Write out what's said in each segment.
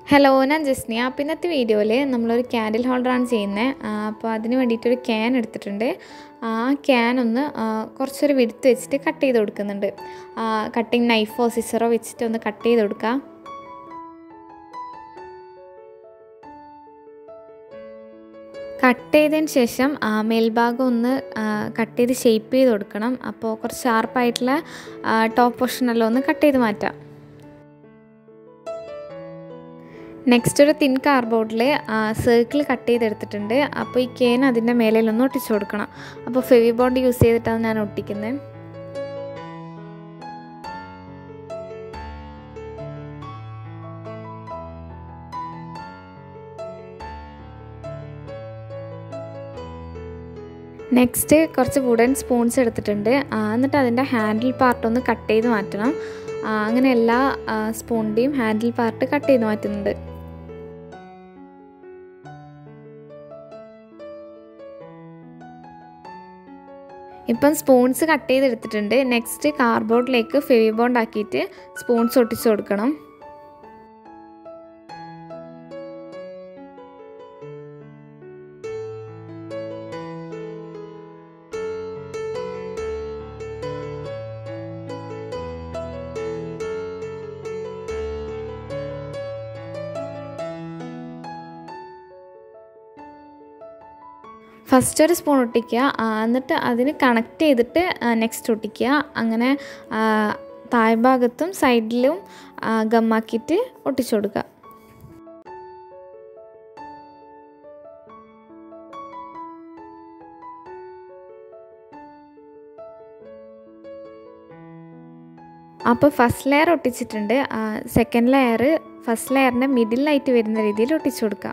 hello ഞാൻ ജസ്നിയ അപ്പോൾ ഇന്നത്തെ വീഡിയോയിൽ നമ്മളൊരു ക്യാൻഡിൽ ഹോൾഡറാണ് ചെയ്യുന്നത് അപ്പോൾ അതിന് വേണ്ടിയിട്ടൊരു ക്യാൻ എടുത്തിട്ടുണ്ട് ആ ക്യാൻ ഒന്ന് ആ, കുറച്ചൊരു വിടുത്ത് വെച്ചിട്ട് കട്ട് ചെയ്ത് കൊടുക്കുന്നുണ്ട് കട്ടിങ് നൈഫോ സിസറോ വെച്ചിട്ട് ഒന്ന് കട്ട് ചെയ്ത് കൊടുക്കുക കട്ട് ചെയ്തതിന് ശേഷം ആ, മേൽഭാഗം ഒന്ന് കട്ട് ചെയ്ത് ഷേപ്പ് ചെയ്ത് കൊടുക്കണം അപ്പോൾ കുറച്ച് ഷാർപ്പായിട്ടുള്ള ടോപ്പ് പോർഷനെല്ലാം ഒന്ന് കട്ട് ചെയ്ത് മാറ്റാം നെക്സ്റ്റ് ഒരു തിൻ കാർബോർഡിൽ സർക്കിൾ കട്ട് ചെയ്തെടുത്തിട്ടുണ്ട് അപ്പോൾ ഈ കേൻ അതിൻ്റെ മേലയിലൊന്ന് ഒട്ടിച്ചു കൊടുക്കണം അപ്പോൾ ഫെവി ബോണ്ട് യൂസ് ചെയ്തിട്ടാണ് ഞാൻ ഒട്ടിക്കുന്നത് നെക്സ്റ്റ് കുറച്ച് വുഡൻ സ്പൂൺസ് എടുത്തിട്ടുണ്ട് ആ, എന്നിട്ട് അതിൻ്റെ ഹാൻഡിൽ പാർട്ട് ഒന്ന് കട്ട് ചെയ്ത് മാറ്റണം ആ, അങ്ങനെ എല്ലാ സ്പൂണിൻ്റെയും ഹാൻഡിൽ പാർട്ട് കട്ട് ചെയ്ത് മാറ്റുന്നുണ്ട് ഇപ്പം സ്പൂൺസ് കട്ട് ചെയ്തെടുത്തിട്ടുണ്ട് നെക്സ്റ്റ് കാർഡ്ബോർഡിലേക്ക് ഫെവി ബോണ്ട് ആക്കിയിട്ട് സ്പൂൺസ് ഒട്ടിച്ചു കൊടുക്കണം ഫസ്റ്റ് ഒരു സ്പൂൺ ഒട്ടിക്കുക ആ, എന്നിട്ട് അതിന് കണക്ട് ചെയ്തിട്ട് നെക്സ്റ്റ് ഒട്ടിക്കുക അങ്ങനെ ആ, താഴ്ഭാഗത്തും സൈഡിലും ആ, ഗമ്മാക്കിയിട്ട് ഒട്ടിച്ചു കൊടുക്കുക അപ്പോൾ ഫസ്റ്റ് ലെയർ ഒട്ടിച്ചിട്ടുണ്ട് സെക്കൻഡ് ലെയർ ഫസ്റ്റ് ലെയറിൻ്റെ മിഡിലായിട്ട് വരുന്ന രീതിയിൽ ഒട്ടിച്ചു കൊടുക്കുക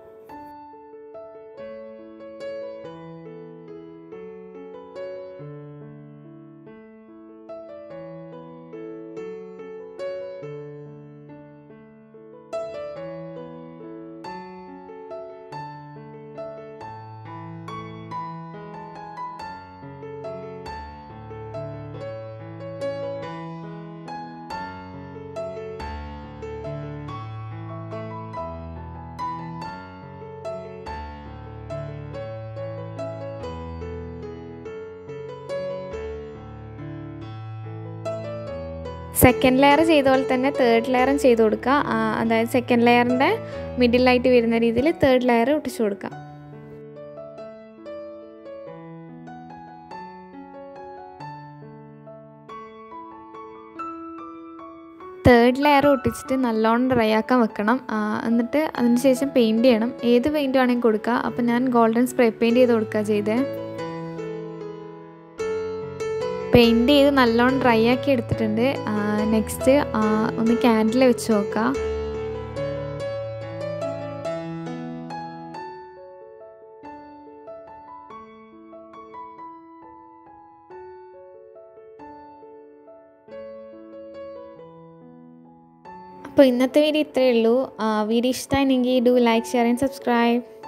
സെക്കൻഡ് ലെയർ ചെയ്ത പോലെ തന്നെ തേർഡ് ലെയറും ചെയ്ത് കൊടുക്കുക ആ, അതായത് സെക്കൻഡ് ലെയറിൻ്റെ മിഡിലായിട്ട് വരുന്ന രീതിയിൽ തേർഡ് ലെയർ ഒട്ടിച്ചു കൊടുക്കുക തേർഡ് ലെയർ ഒട്ടിച്ചിട്ട് നല്ലോണം ഡ്രൈ ആക്കാൻ വെക്കണം ആ, എന്നിട്ട് അതിന് ശേഷം പെയിൻറ് ചെയ്യണം ഏത് പെയിൻറ് വേണമെങ്കിൽ കൊടുക്കുക അപ്പോൾ ഞാൻ ഗോൾഡൻ സ്പ്രേ പെയിൻറ് ചെയ്ത് കൊടുക്കുക ചെയ്തേ പെയിൻറ് ചെയ്ത് നല്ലോണം ഡ്രൈ ആക്കി എടുത്തിട്ടുണ്ട് നെക്സ്റ്റ് ഒന്ന് ക്യാൻഡിൽ വെച്ച് നോക്കാം അപ്പോൾ ഇന്നത്തെ വീഡിയോ ഇത്രയേ ഉള്ളൂ വീഡിയോ ഇഷ്ടമായിരുന്നെങ്കിൽ do like share and subscribe